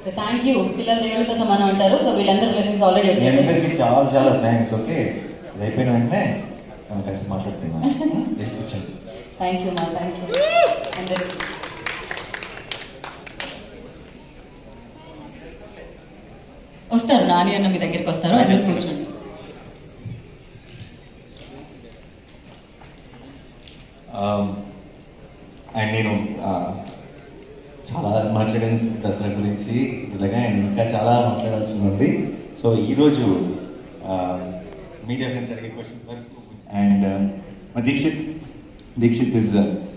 So thank you పిల్లల దేవుడితో సమానం అంటారు సో వీళ్ళందరూ బ్లెస్సింగ్స్ ఆల్రెడీ మీ వచ్చేసాయి అందరికీ చాలా చాలా థ్యాంక్స్ ఓకే ఇది అయిపోయిన వెంటనే మనం కలిసి మాట్లాడుతున్నాం వెళ్ళి కూర్చోండి థ్యాంక్ యూ మా థ్యాంక్ యూ అందరికీ వస్తారు నాని అన్న మీ దగ్గరికి వస్తారు అందరూ కూర్చోండి అండ్ నేను ఆ, చాలా మాట్లాడాను దసరా గురించి ఇలాగా అండ్ ఇంకా చాలా మాట్లాడాల్సి ఉంది సో ఈరోజు మీడియా నుంచి అడిగే క్వశ్చన్స్ వరకు అండ్ మా దీక్షిత్ దీక్షిత్ ఇస్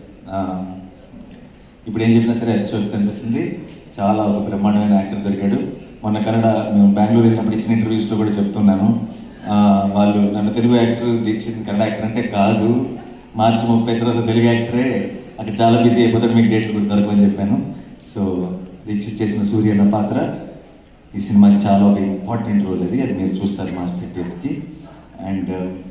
ఇప్పుడు ఏం చెప్పినా సరే అది చోటు కనిపిస్తుంది చాలా ఒక బ్రహ్మాండమైన యాక్టర్ దొరికాడు మొన్న కన్నడ మేము బెంగళూరు వెళ్ళినప్పుడు ఇచ్చిన ఇంటర్వ్యూస్లో కూడా చెప్తున్నాను ఆ, వాళ్ళు నన్ను తెలుగు యాక్టర్ దీక్షిత్ కన్నడ యాక్టర్ అంటే కాదు మార్చి ముప్పై తర్వాత తెలుగు యాక్టరే అక్కడ చాలా బిజీ అయిపోతాడు మీకు డేట్లు కూడా దొరకమని చెప్పాను సో దీక్షిత్ చేసిన సూర్య అన్న పాత్ర ఈ సినిమాకి చాలా ఒక ఇంపార్టెంట్ రోల్ అది అది మీరు చూస్తారు మార్చ్ థర్టీకి అండ్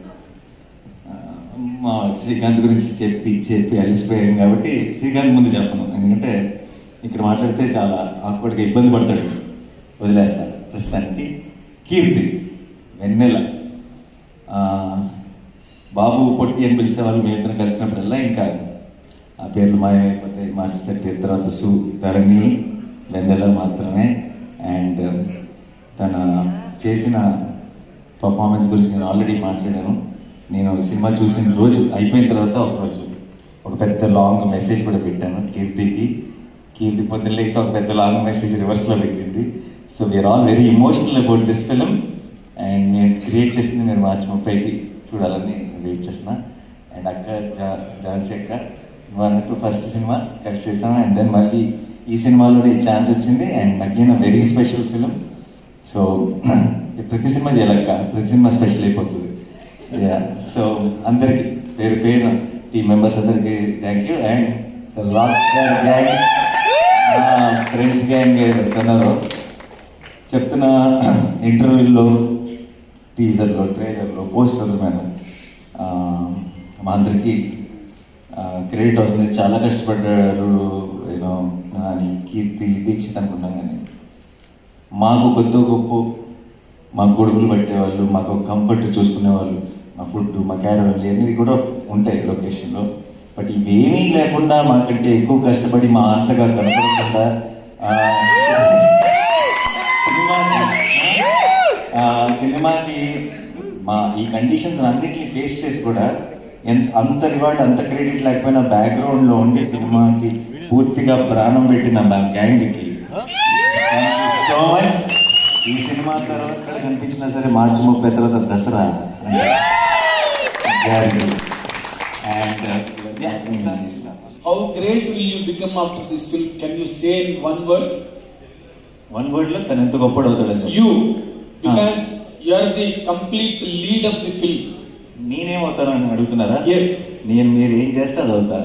మా శ్రీకాంత్ గురించి చెప్పి చెప్పి అలిసిపోయాను కాబట్టి శ్రీకాంత్ ముందు చెప్పను ఎందుకంటే ఇక్కడ మాట్లాడితే చాలా ఆక్వర్డ్గా ఇబ్బంది పడతాడు వదిలేస్తాను ప్రస్తుతానికి కీర్తి వెన్నెల ఆ, బాబు పొట్టి అని పిలిచే వాళ్ళు మేమిద్దరం కలిసినప్పుడల్లా ఇంకా ఆ పేర్లు మాయమైపోతాయి మార్చి థర్టీ తర్వాత సు ధరణి వెన్నెల మాత్రమే అండ్ తన చేసిన పర్ఫార్మెన్స్ గురించి నేను ఆల్రెడీ మాట్లాడాను నేను ఈ సినిమా చూసిన రోజు అయిపోయిన తర్వాత ఒక రోజు ఒక పెద్ద లాంగ్ మెసేజ్ కూడా పెట్టాను కీర్తికి కీర్తి పొద్దున్న లేచి ఒక పెద్ద లాంగ్ మెసేజ్ రివర్స్లో పెట్టింది so we're all very emotional about this film and నేను క్రియేట్ చేసింది నేను మార్చి ముప్పైకి చూడాలని వెయిట్ చేస్తున్నా అండ్ అక్క జా- ఝాన్సీ అక్క నువ్వు అన్నట్టు ఫస్ట్ సినిమా కలిసి చేసాను అండ్ దెన్ మళ్ళీ ఈ సినిమాలో ఈ ఛాన్స్ వచ్చింది and again very special film so ప్రతి సినిమా చేయాలక్క ప్రతి సినిమా స్పెషల్ అయిపోతుంది సో అందరికి పేరు పేరు టీమ్ మెంబర్స్ అందరికి thank you and last gang friends gang చెప్తున్నారు చెప్తున్న ఇంటర్వ్యూల్లో టీజర్లో ట్రైలర్లో పోస్టర్ల మీద ఆ, మా అందరికీ క్రెడిట్ వస్తుంది చాలా కష్టపడ్డారు యూనో అని కీర్తి దీక్షిత్ అనుకున్నాం కానీ మాకు కొద్ది గొప్ప మా గొడుగులు పట్టేవాళ్ళు మాకు కంఫర్ట్ చూసుకునేవాళ్ళు మా ఫుడ్ మా క్యారవన్లు అన్నీ కూడా ఉంటాయి లొకేషన్లో బట్ ఇవేమీ లేకుండా మాకంటే ఎక్కువ కష్టపడి మా అంతగా కనపడకుండా ఆ, సినిమాకి ఆ, సినిమాకి మా ఈ కండిషన్స్ అన్నిటిని ఫేస్ చేసి కూడా ఎంత అంత రివార్డ్ అంత క్రెడిట్ లేకపోయినా బ్యాక్గ్రౌండ్లో ఉండి సినిమాకి పూర్తిగా ప్రాణం పెట్టిన మా గ్యాంగ్కి సో మచ్ ఈ సినిమా తర్వాత కనిపించినా సరే మార్చి ముప్పై తర్వాత Dasara and How great will you become after this film? Can you say in one word? One word లో తను ఎంత గొప్పడు అవుతాడని చెప్పు. You, because you are the complete lead of the film. నేనేమవుతానని అడుగుతున్నారా Yes. నేను మీరు ఏం చేస్తే అది అవుతా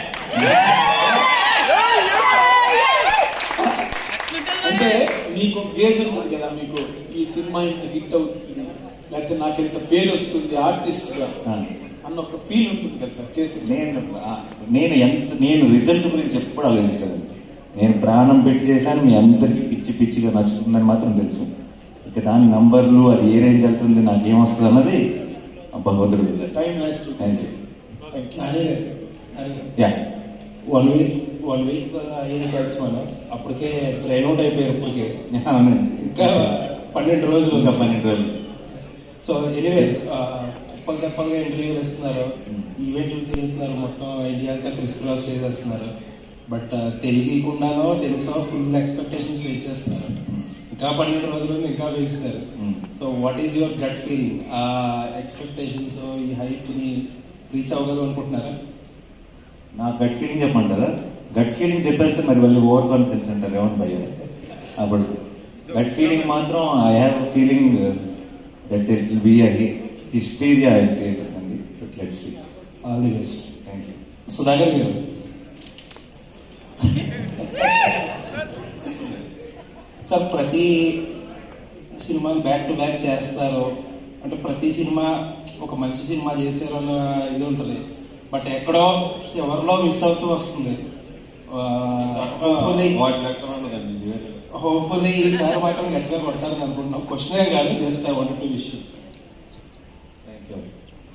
అంటే నీకు గేజ్ ఉంటుంది కదా మీకు ఈ సినిమా ఇంత హిట్ అవుతుంది లేకపోతే నాకు ఇంత పేరు వస్తుంది ఆర్టిస్ట్ గా ఆ. అన్న ఒక ఫీల్ ఉంటుంది కదా సార్ చేసి నేను ఆ, నేను ఎంత నేను రిజల్ట్ గురించి ఎప్పుడు ఆలోచించలేదు నేను ప్రాణం పెట్టి చేశాను మీ అందరికీ పిచ్చి పిచ్చిగా నచ్చుతుందని మాత్రం తెలుసు ఇక దాని నంబర్లు అది ఏ రేంజ్ వెళ్తుంది నాకు ఏమొస్తుంది అన్నది ఆ భగవంతుడు time has to thank you thank you yeah one week one week అయ్యింది కలిసి మనం అప్పటికే ట్రైన్ అవుట్ అయిపోయారు ఇప్పటికే ఇంకా పన్నెండు రోజులు ఇంకా పన్నెండు రోజులు సో ఎనీవే కుప్పలు తెప్పలుగా ఇంటర్వ్యూలు ఇస్తున్నారు ఈవెంట్లు తిరుగుతున్నారు మొత్తం ఇండియా అంతా క్రిస్ క్రాస్ చేసేస్తున్నారు బట్ తెలియకుండానో తెలుసో ఫుల్ ఎక్స్పెక్టేషన్స్ ఫేస్ చేస్తున్నారు ఇంకా పన్నెండు రోజులు ఉంది, ఇంకా వేయిస్తారు Hmm. So what is your gut feeling ఆ ఎక్స్పెక్టేషన్స్ ఈ హైప్ని రీచ్ అవ్వగలరు అనుకుంటున్నారా నా గట్ ఫీలింగ్ చెప్పండి కదా గట్ ఫీలింగ్ చెప్పేస్తే మరి వాళ్ళు ఓవర్ కాన్ఫిడెన్స్ అంటారు ఏమని భయం అప్పుడు గట్ ఫీలింగ్ మాత్రం I have feeling that it will be hysteria theatres అండి let's see all the best thank you Sudhakar garu sir ప్రతి సినిమాని బ్యాక్ టు బ్యాక్ చేస్తారు అంటే ప్రతి సినిమా ఒక మంచి సినిమా చేశారు అన్న ఇది ఉంటుంది బట్ ఎక్కడో ఎవరిలో మిస్ అవుతూ వస్తుంది ఆ, hopefully- హోప్ఫుల్లీ ఈసారి మాత్రం గట్టిగా కొడతారని అనుకుంటున్నాం క్వశ్చన్ ఏం కాదు just I want to wish thank you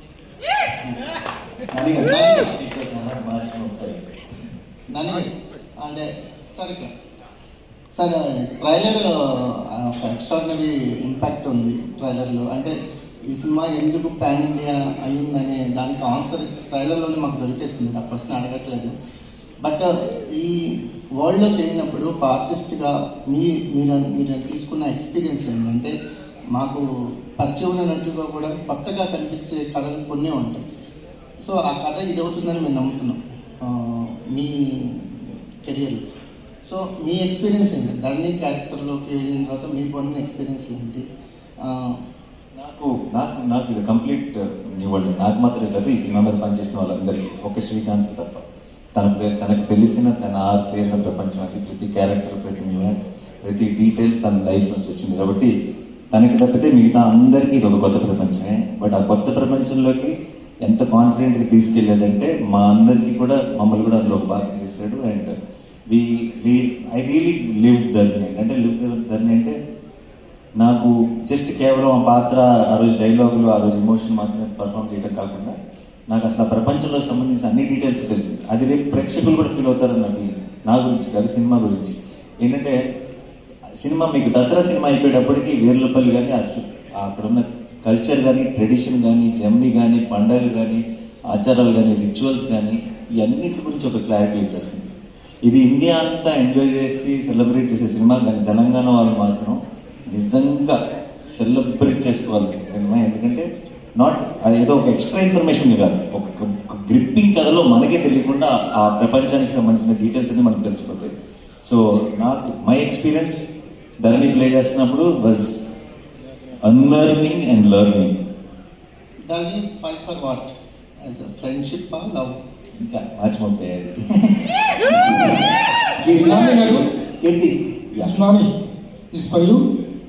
నన్ను అంటే సరే ఇక్కడ. సరే ట్రైలర్ ఎక్స్ట్రాడినరీ ఇంపాక్ట్ ఉంది ట్రైలర్లో అంటే ఈ సినిమా ఎందుకు పాన్ ఇండియా అయ్యిందనే దానికి ఆన్సర్ ట్రైలర్లోనే మాకు దొరికేసింది ఆ క్వశ్చన్ అడగట్లేదు బట్ ఈ వరల్డ్లోకి వెళ్ళినప్పుడు ఒక ఆర్టిస్ట్గా మీ మీరు మీరు తీసుకున్న ఎక్స్పీరియన్స్ ఏంటంటే మాకు పరిచయం ఉన్నట్టుగా కూడా కొత్తగా కనిపించే కథలు కొన్ని ఉంటాయి సో ఆ కథ ఇది అవుతుందని మేము నమ్ముతున్నాం ఆ, మీ కెరియర్లో సో మీ ఎక్స్పీరియన్స్ ఏంటి ధరణి క్యారెక్టర్లోకి వెళ్ళిన తర్వాత మీరు పొందిన ఎక్స్పీరియన్స్ ఏంటి ఆ, నాకు నాకు నాకు ఇది కంప్లీట్ న్యూ వరల్డ్ నాకు మాత్రమే కాదు ఈ సినిమా మీద పనిచేసిన వాళ్ళందరికీ ఒక శ్రీకాంత్ తప్ప తనకు తనకు తెలిసిన తన ఆ పేరున ప్రపంచానికి ప్రతి క్యారెక్టర్ ప్రతి న్యూయాన్స్ ప్రతి డీటెయిల్స్ తన లైఫ్ నుంచి వచ్చింది కాబట్టి తనకి తప్పితే మిగతా అందరికీ ఇది ఒక కొత్త ప్రపంచమే బట్ ఆ కొత్త ప్రపంచంలోకి ఎంత కాన్ఫిడెంట్గా తీసుకెళ్ళాడంటే మా అందరికీ కూడా మమ్మల్ని కూడా అందులో ఒక భాగం చేశాడు and we we I really live Dharani అంటే లివ్ ధర్ని అంటే నాకు జస్ట్ కేవలం ఆ పాత్ర ఆ రోజు డైలాగులు ఆ రోజు ఎమోషన్ మాత్రమే పర్ఫామ్ చేయడం కాకుండా నాకు అసలు ఆ ప్రపంచంలో సంబంధించిన అన్ని డీటెయిల్స్ తెలిసింది అది రేపు ప్రేక్షకులు కూడా ఫీల్ అవుతారని నాకు ఇది. నా గురించి కాదు సినిమా గురించి ఏంటంటే సినిమా మీకు దసరా సినిమా అయిపోయేటప్పటికి వీర్లపల్లి కానీ అక్కడ ఉన్న కల్చర్ కానీ ట్రెడిషన్ కానీ జమ్మి కానీ పండగ కానీ ఆచారాలు కానీ రిచువల్స్ కానీ ఇవన్నిటి గురించి ఒక క్లారిటీ వచ్చేస్తుంది ఇది ఇండియా అంతా ఎంజాయ్ చేసి సెలబ్రేట్ చేసే సినిమా కానీ తెలంగాణ వాళ్ళు మాత్రం నిజంగా సెలబ్రేట్ చేసుకోవాల్సిన సినిమా ఎందుకంటే నాట్ అది ఏదో ఒక ఎక్స్ట్రా ఇన్ఫర్మేషన్ కాదు ఒక గ్రిప్పింగ్ కథలో మనకే తెలియకుండా ఆ ప్రపంచానికి సంబంధించిన డీటెయిల్స్ అన్ని మనకు తెలిసిపోతాయి సో నాకు మై ఎక్స్పీరియన్స్ ధరణి ప్లే చేస్తున్నప్పుడు వాజ్ అన్లర్నింగ్ అండ్ లర్నింగ్ దాన్ని fight for what as a friendship love ఇంకా మర్చిపోతాయి నాని గారు ఏంటి it's Nani is for you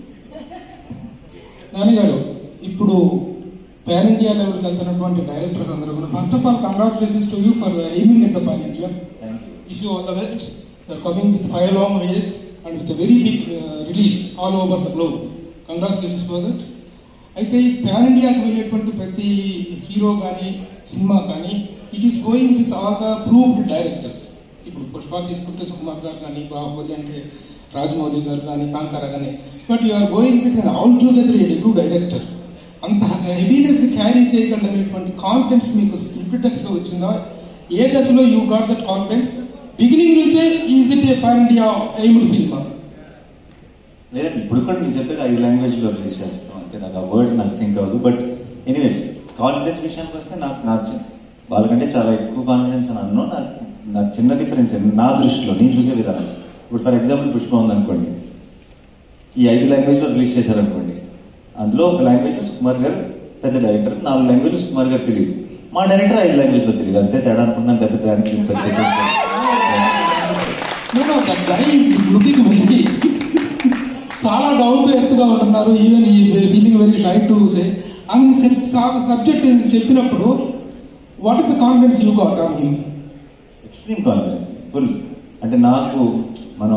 Nani garu ఇప్పుడు పాన్ ఇండియా లెవెల్కి వెళ్తున్నటువంటి డైరెక్టర్స్ అందరూ కూడా first of all congratulations to you for aiming at the pan India Wish you all the best. You are coming with five long ways and with a very big uh, release all over the globe. Congratulations for that. అయితే ఈ pan ఇండియాకి వెళ్ళేటువంటి ప్రతి hero కానీ cinema కానీ it is going with all the proved directors ఇప్పుడు పుష్ప తీసుకుంటే సుకుమార్ గారు కానీ బాహుబలి అంటే రాజమౌళి గారు కానీ కాంతారా కానీ but you are going with all together a good director అంత హెవీనెస్ క్యారీ చేయగలనేటువంటి కాన్ఫిడెన్స్ మీకు స్క్రిప్టెడ్స్లో వచ్చిందా ఏ దశలో you got that confidence beginning నుంచే is it a pan India aimed ఫిల్మా లేదండి ఇప్పుడు కూడా నేను చెప్పేది ఐదు లాంగ్వేజ్లో రిలీజ్ చేస్తాం అంటే నాకు ఆ వర్డ్ నాకు సింక్ అవ్వదు బట్ ఎనీవేస్ కాన్ఫిడెన్స్ విషయానికి వస్తే నాకు నా చి- వాళ్ళకంటే చాలా ఎక్కువ కాన్ఫిడెన్స్ అని అన్నాను నాకు నాకు చిన్న డిఫరెన్స్ నా దృష్టిలో నేను చూసే విధానం ఇప్పుడు ఫర్ ఎగ్జాంపుల్ పుష్ప ఉందనుకోండి ఈ ఐదు లాంగ్వేజ్లో రిలీజ్ చేశారనుకోండి అందులో ఒక లాంగ్వేజ్ సుకుమార్ గారు పెద్ద డైరెక్టర్ నాలుగు లాంగ్వేజ్ సుకుమార్ గారు తెలియదు మా డైరెక్టర్ ఐదు లాంగ్వేజ్లో తెలియదు అంతే తేడా అనుకున్నాను పెద్ద దానికి పెద్ద difference. No, no, that guy is looking very చాలా డౌన్ టు ఎర్త్ గా ఉంటున్నారు ఈవెన్ ఈ feeling very shy to say and subject చెప్పినప్పుడు what is the confidence you got on him extreme confidence full అంటే నాకు మనం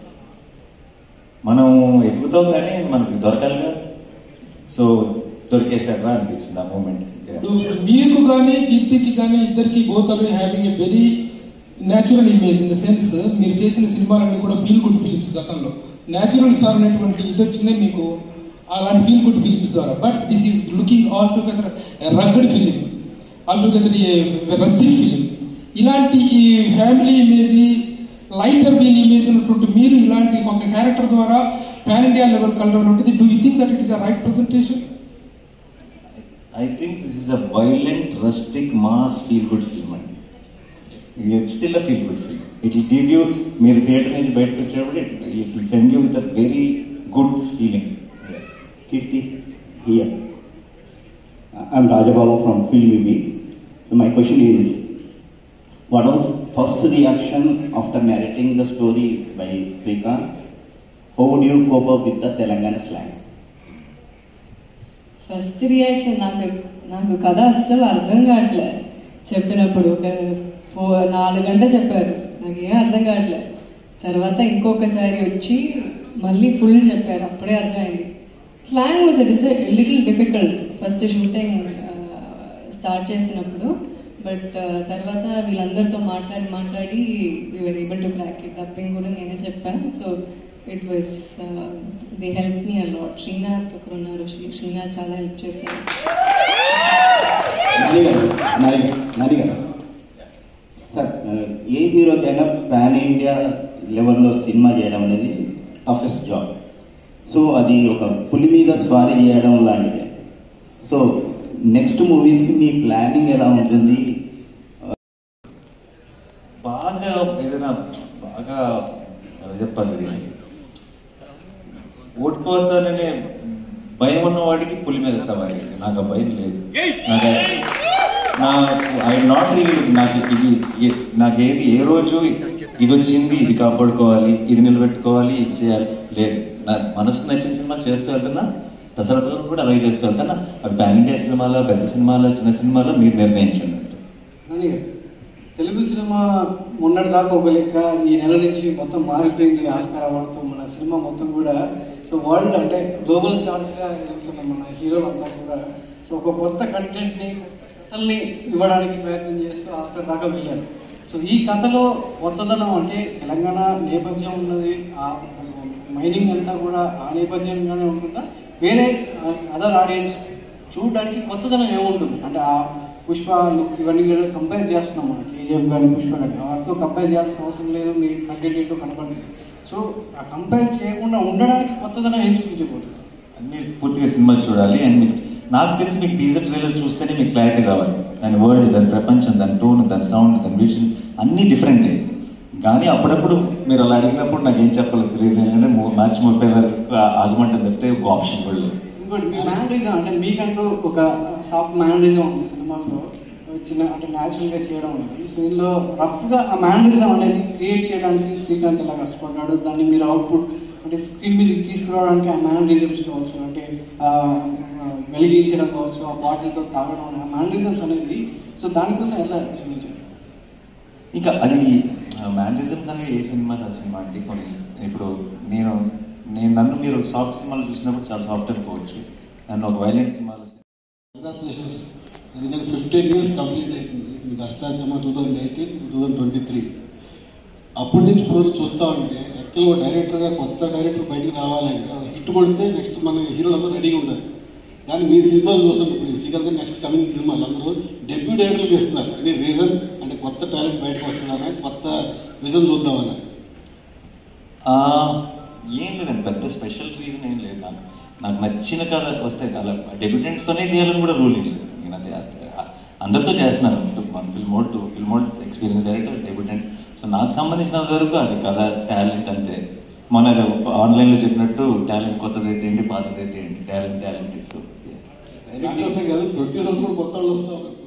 మనం ఎదుగుతాం కానీ మనకి దొరకాలిగా సో దొరికేసాడ్రా అనిపించింది ఆ మూమెంట్ మీకు కానీ కీర్తికి కానీ ఇద్దరికి both are having a very natural image in the sense మీరు చేసిన సినిమాలన్నీ కూడా ఫీల్ గుడ్ ఫిలిమ్స్ గతంలో న్యాచురల్ స్టార్ అనేటువంటి ఇది వచ్చిందే మీకు అలాంటి ఫీల్ గుడ్ ఫిలిమ్స్ ద్వారా but this is looking all together rugged film all together rustic film ఇలాంటి ఈ family image lighter vein image ఉన్నటువంటి మీరు ఇలాంటి ఒక క్యారెక్టర్ ద్వారా పాన్ ఇండియా లెవెల్ కలర్ ఉంటుంది do you think that it is a right presentation I think this is a violent rustic mass feel good film అండి it's still a feel good film it will give you మీరు theatre నుంచి బయటకు వచ్చేటప్పుడు it will send you with a very good feeling Kirti here. I'm Rajababu from Film So my question is, what was first reaction after narrating the story by Srikanth? How would you cope up with the Telangana slang? First reaction నాకు నాకు కథ అస్సలు అర్థం కావట్లే చెప్పినప్పుడు ఒక four నాలుగు గంటలు చెప్పారు నాకు ఏం అర్థం కావట్లే తర్వాత ఇంకొకసారి వచ్చి మళ్ళీ ఫుల్ చెప్పారు అప్పుడే అర్థమైంది slang was little difficult first shooting start చేసినప్పుడు బట్ తర్వాత వీళ్ళందరితో మాట్లాడి మాట్లాడి we are able to crack it dubbing కూడా నేనే చెప్పాను so it was the help me అలాట్ శ్రీనాథ్ ఒకరు ఉన్నారు శ్రీ- శ్రీనాథ్ చాలా హెల్ప్ చేశారు నాని గారు నాని నాని గారు సార్ ఏ హీరోకైనా పాన్ ఇండియా లెవెల్లో సినిమా చేయడం అనేది టఫెస్ట్ జాబ్ సో అది ఒక పులి మీద స్వారీ చేయడం లాంటిదే సో నెక్స్ట్ మూవీస్కి మీ ప్లానింగ్ ఎలా ఉంటుంది బాగా ఏదైనా బాగా ఎలా చెప్పాలి ఇది ఓడిపోతాననే భయం ఉన్న వాడికి పులి మీద సవారీ నాకు ఆ భయం లేదు నాకు నాకు ఐ నాట్ రియల్ నాకు ఇది ఏ- నాకు ఏది ఏ రోజు ఇది వచ్చింది ఇది కాపాడుకోవాలి ఇది నిలబెట్టుకోవాలి ఇది చేయాలి లేదు నా మనసుకు నచ్చిన సినిమా చేస్తూ వెళ్తున్నా దసరాతో కూడా అలాగే చేస్తూ వెళ్తున్నా అవి పాన్ ఇండియా సినిమాలో పెద్ద సినిమాలో చిన్న సినిమాలో మీరు నిర్ణయించండి కానీ తెలుగు సినిమా మొన్నటి దాకా ఒక లెక్క ఈ నెల నుంచి మొత్తం మారిపోయింది ఆస్కార్ అవార్డుతో మన సినిమా మొత్తం కూడా సో వరల్డ్ అంటే గ్లోబల్ స్టార్స్గా ఎదుగుతున్న మన హీరోలు అంతా కూడా సో ఒక కొత్త కంటెంట్ని కథల్ని ఇవ్వడానికి ప్రయత్నం చేస్తూ ఆస్కార్ దాకా వెళ్ళారు సో ఈ కథలో కొత్తదనం అంటే తెలంగాణ నేపథ్యం ఉన్నది ఆ మైనింగ్ అంతా కూడా ఆ నేపథ్యంగానే ఉంటుందా వేరే అదర్ ఆడియన్స్ చూడడానికి కొత్తదనం ఏముంటుంది అంటే ఆ పుష్ప లుక్ ఇవన్నీ కూడా కంపేర్ చేస్తున్నాం మనం కేజీఎఫ్ కానీ పుష్ప కానీ వాటితో కంపేర్ చేయాల్సిన అవసరం లేదు మీ కంటెంట్ ఏంటో కనపడుతుంది సో ఆ కంపేర్ చేయకుండా ఉండడానికి కొత్తదనం ఏం చూపించకూడదు అన్ని పూర్తిగా సినిమాలు చూడాలి అండ్ మీకు నాకు తెలిసి మీకు టీజర్ ట్రైలర్ చూస్తేనే మీకు క్లారిటీ రావాలి దాని వరల్డ్ దాని ప్రపంచం దాని టోన్ దాని సౌండ్ దాని విజన్ అన్నీ డిఫరెంటే కానీ అప్పుడప్పుడు మీరు అలా అడిగినప్పుడు నాకు ఏం చెప్పాలో తెలియదు ఎందుకంటే మూ- మార్చి ముప్పై వరకు ఆ- ఆగమంటే తప్పితే ఒక ఆప్షన్ కూడా లేదు ఇంకోటి మ్యానరిజం అంటే మీకంటూ ఒక సాఫ్ట్ మ్యానరిజం ఉంది సినిమాల్లో చిన్న అంటే న్యాచురల్గా చేయడం అనేది సో ఇందులో రఫ్గా ఆ మ్యానరిజం అనేది క్రియేట్ చేయడానికి శ్రీకాంత్ ఎలా కష్టపడ్డాడు దాన్ని మీరు అవుట్పుట్ అంటే స్క్రీన్ మీద తీసుకురావడానికి ఆ మ్యానరిజమ్స్ కావచ్చు అంటే ఆ, ఆ, వెలిగించడం కావచ్చు ఆ బాటిల్తో తాగడం ఆ మ్యానరిజమ్స్ అనేది సో దానికోసం ఎలా ఎక్స్ప్లెయిన్ ఇక అది మ్యానరిజమ్స్ అనేవి ఏ సినిమా ఆ సినిమా అంటే కొన్ని ఇప్పుడు నేను నేను నన్ను మీరు సాఫ్ట్ సినిమాలు చూసినప్పుడు చాలా సాఫ్ట్ అనుకోవచ్చు నన్ను ఒక వైలెంట్ సినిమాలో కంగ్రాచులేషన్స్ ఎందుకంటే ఫిఫ్టీన్ ఇయర్స్ కంప్లీట్ అవుతుంది మీకు Ashta Chamma two thousand eighteen two thousand twenty three అప్పటి నుంచి ఇప్పుడు చూస్తూ ఉంటే యాక్చువల్గా డైరెక్టర్గా కొత్త డైరెక్టర్ బయటికి రావాలంటే హిట్ కొడితే నెక్స్ట్ మన హీరోలు అందరూ రెడీగా ఉండాలి కానీ మీ సినిమాలు చూస్తున్నప్పుడు శ్రీకాంత్ నెక్స్ట్ కమింగ్ సినిమాలు అందరూ డెబ్యూ డైరెక్టర్లకు ఇస్తున్నారు అనే రీజన్ అంటే కొత్త టాలెంట్ బయటకు వస్తున్నారా కొత్త విజన్ చూద్దామని ఆ, ఏం లేదండి పెద్ద స్పెషల్ రీజన్ ఏం లేదు నాకు నాకు నచ్చిన కథ వస్తే అలా డెబ్యూటెంట్స్తోనే చేయాలని కూడా రూల్ ఏం లేదు నేను అదే అ- అందరితో చేస్తున్నాను మన film old to film old experience director debutant so నాకు సంబంధించినంత వరకు అది కథ టాలెంట్ అంతే మన ఆన్లైన్లో చెప్పినట్టు టాలెంట్ కొత్తది అయితే ఏంటి పాతది అయితే ఏంటి టాలెంట్ టాలెంట్ సో డైరెక్టర్సే కాదు ప్రొడ్యూసర్స్ కూడా కొత్త వాళ్ళు వస్తూ ఉన్నారు